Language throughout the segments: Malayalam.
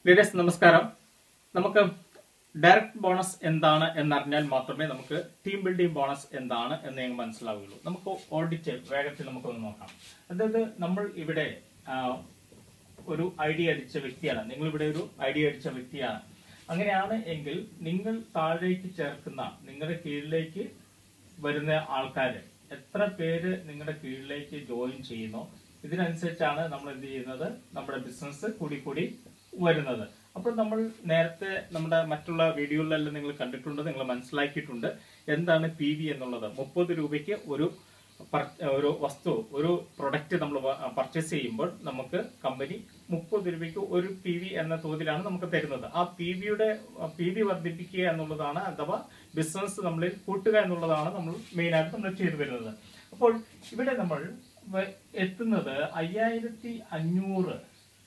ലീഡേഴ്സ് നമസ്കാരം നമുക്ക് ഡയറക്റ്റ് ബോണസ് എന്താണ് എന്നറിഞ്ഞാൽ മാത്രമേ നമുക്ക് ടീം ബിൽഡിംഗ് ബോണസ് എന്താണ് എന്ന് ഞങ്ങൾ മനസ്സിലാവുകയുള്ളൂ നമുക്ക് ഓഡിറ്റ് വേഗത്തിൽ നമുക്കൊന്ന് നോക്കാം അതായത് നമ്മൾ ഇവിടെ ആ, ഒരു ഐഡിയ അടിച്ച വ്യക്തിയാണ് നിങ്ങൾ ഇവിടെ ഒരു ഐഡിയ അടിച്ച വ്യക്തിയാണ് അങ്ങനെയാണ് എങ്കിൽ നിങ്ങൾ താഴേക്ക് ചേർക്കുന്ന നിങ്ങളുടെ കീഴിലേക്ക് വരുന്ന ആൾക്കാര് എത്ര പേര് നിങ്ങളുടെ കീഴിലേക്ക് ജോയിൻ ചെയ്യുന്നോ ഇതിനനുസരിച്ചാണ് നമ്മൾ എന്ത് ചെയ്യുന്നത് നമ്മുടെ ബിസിനസ് കൂടി കൂടി വരുന്നത് അപ്പോൾ നമ്മൾ നേരത്തെ നമ്മുടെ മറ്റുള്ള വീഡിയോകളിലെല്ലാം നിങ്ങൾ കണ്ടിട്ടുണ്ട് നിങ്ങൾ മനസ്സിലാക്കിയിട്ടുണ്ട് എന്താണ് പി വി എന്നുള്ളത് മുപ്പത് രൂപയ്ക്ക് ഒരു പർ- ഒരു വസ്തു ഒരു പ്രൊഡക്റ്റ് നമ്മൾ പർച്ചേസ് ചെയ്യുമ്പോൾ നമുക്ക് കമ്പനി മുപ്പത് രൂപയ്ക്ക് ഒരു പി വി എന്ന തോതിലാണ് നമുക്ക് തരുന്നത് ആ പി വിയുടെ പി വി വർദ്ധിപ്പിക്കുക എന്നുള്ളതാണ് അഥവാ ബിസിനസ് നമ്മളിൽ കൂട്ടുക എന്നുള്ളതാണ് നമ്മൾ മെയിൻ ആയിട്ട് നമ്മൾ ചെയ്തു വരുന്നത് അപ്പോൾ ഇവിടെ നമ്മൾ വ- എത്തുന്നത് അയ്യായിരത്തി അഞ്ഞൂറ്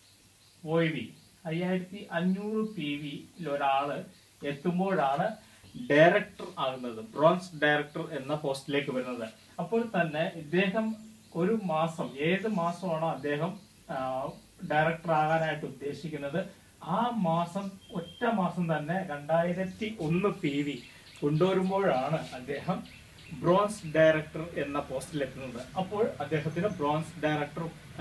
ഒ വി അയ്യായിരത്തി അഞ്ഞൂറ് പി വിയിൽ ഒരാള് എത്തുമ്പോഴാണ് ഡയറക്ടർ ആകുന്നത് ബ്രോൺസ് ഡയറക്ടർ എന്ന പോസ്റ്റിലേക്ക് വരുന്നത് അപ്പോൾ തന്നെ ഇദ്ദേഹം ഒരു മാസം ഏത് മാസമാണോ അദ്ദേഹം ഡയറക്ടർ ആകാനായിട്ട് ഉദ്ദേശിക്കുന്നത് ആ മാസം ഒറ്റ മാസം തന്നെ രണ്ടായിരത്തി ഒന്ന് പി വി കൊണ്ടുവരുമ്പോഴാണ് അദ്ദേഹം ബ്രോൺസ് ഡയറക്ടർ എന്ന പോസ്റ്റിൽ എത്തുന്നത് അപ്പോൾ അദ്ദേഹത്തിന് ബ്രോൺസ് ഡയറക്ടർ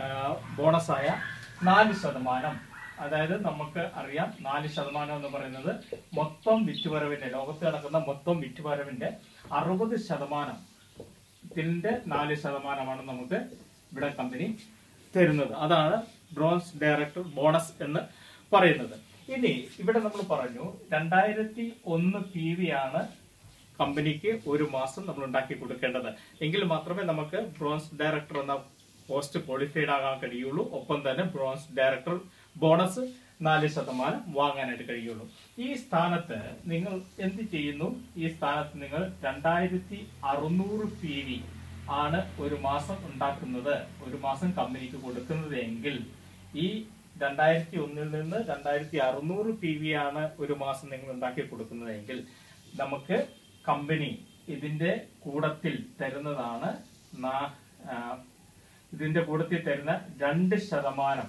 ബോണസായ നാല് ശതമാനം അതായത് നമുക്ക് അറിയാം നാല് ശതമാനം എന്ന് പറയുന്നത് മൊത്തം വിറ്റുവരവിന്റെ ലോകത്ത് നടക്കുന്ന മൊത്തം വിറ്റുവരവിന്റെ അറുപത് ശതമാനം ഇതിന്റെ നാല് ശതമാനമാണ് നമുക്ക് ഇവിടെ കമ്പനി തരുന്നത് അതാണ് ബ്രോൺസ് ഡയറക്ടർ ബോണസ് എന്ന് പറയുന്നത് ഇനി ഇവിടെ നമ്മൾ പറഞ്ഞു രണ്ടായിരത്തി ഒന്ന് പി വി ആണ് കമ്പനിക്ക് ഒരു മാസം നമ്മൾ ഉണ്ടാക്കി കൊടുക്കേണ്ടത് എങ്കിൽ മാത്രമേ നമുക്ക് ബ്രോൺസ് ഡയറക്ടർ എന്ന പോസ്റ്റ് ക്വാളിഫൈഡ് ആകാൻ കഴിയുള്ളൂ ഒപ്പം തന്നെ ബ്രോൺസ് ഡയറക്ടർ ബോണസ് നാല് ശതമാനം വാങ്ങാനായിട്ട് കഴിയുള്ളൂ ഈ സ്ഥാനത്ത് നിങ്ങൾ എന്ത് ചെയ്യുന്നു ഈ സ്ഥാനത്ത് നിങ്ങൾ രണ്ടായിരത്തി അറുന്നൂറ് പി വി ആണ് ഒരു മാസം ഉണ്ടാക്കുന്നത് ഒരു മാസം കമ്പനിക്ക് കൊടുക്കുന്നത് എങ്കിൽ ഈ രണ്ടായിരത്തി ഒന്നിൽ നിന്ന് രണ്ടായിരത്തി അറുന്നൂറ് പി വി ആണ് ഒരു മാസം നിങ്ങൾ ഉണ്ടാക്കി കൊടുക്കുന്നതെങ്കിൽ നമുക്ക് കമ്പനി ഇതിന്റെ കൂടത്തിൽ തരുന്നതാണ് നാ- ആ, ഇതിന്റെ കൂടത്തിൽ തരുന്ന രണ്ട് ശതമാനം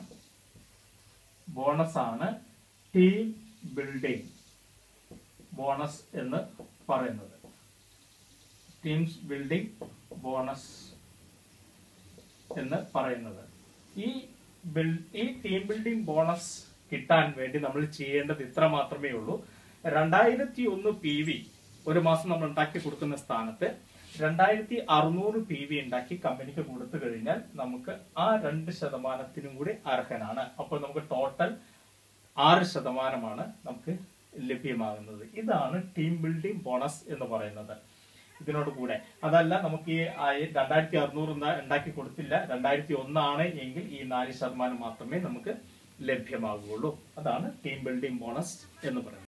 ബോണസ് ആണ് ടീം ബിൽഡിംഗ് ബോണസ് എന്ന് പറയുന്നത് ടീംസ് ബിൽഡിംഗ് ബോണസ് എന്ന് പറയുന്നത് ഈ ബിൽ ഈ ടീം ബിൽഡിംഗ് ബോണസ് കിട്ടാൻ വേണ്ടി നമ്മൾ ചെയ്യേണ്ടത് ഇത്ര മാത്രമേ ഉള്ളൂ രണ്ടായിരത്തി ഒന്ന് പി വി ഒരു മാസം നമ്മൾ ഉണ്ടാക്കി കൊടുക്കുന്ന സ്ഥാനത്ത് രണ്ടായിരത്തി അറുന്നൂറ് പി വി ഉണ്ടാക്കി കമ്പനിക്ക് കൊടുത്തു കഴിഞ്ഞാൽ നമുക്ക് ആ രണ്ട് ശതമാനത്തിനും കൂടി അർഹനാണ് അപ്പോൾ നമുക്ക് ടോട്ടൽ ആറ് ശതമാനമാണ് നമുക്ക് ലഭ്യമാകുന്നത് ഇതാണ് ടീം ബിൽഡിംഗ് ബോണസ് എന്ന് പറയുന്നത് ഇതിനോട് കൂടെ അതല്ല നമുക്ക് ഈ ആയി- രണ്ടായിരത്തി അറുന്നൂറ് എന്താ ഉണ്ടാക്കി കൊടുത്തില്ല രണ്ടായിരത്തി ഒന്നാണ് എങ്കിൽ ഈ നാല് ശതമാനം മാത്രമേ നമുക്ക് ലഭ്യമാകുകയുള്ളൂ അതാണ് ടീം ബിൽഡിംഗ് ബോണസ് എന്ന് പറയുന്നത്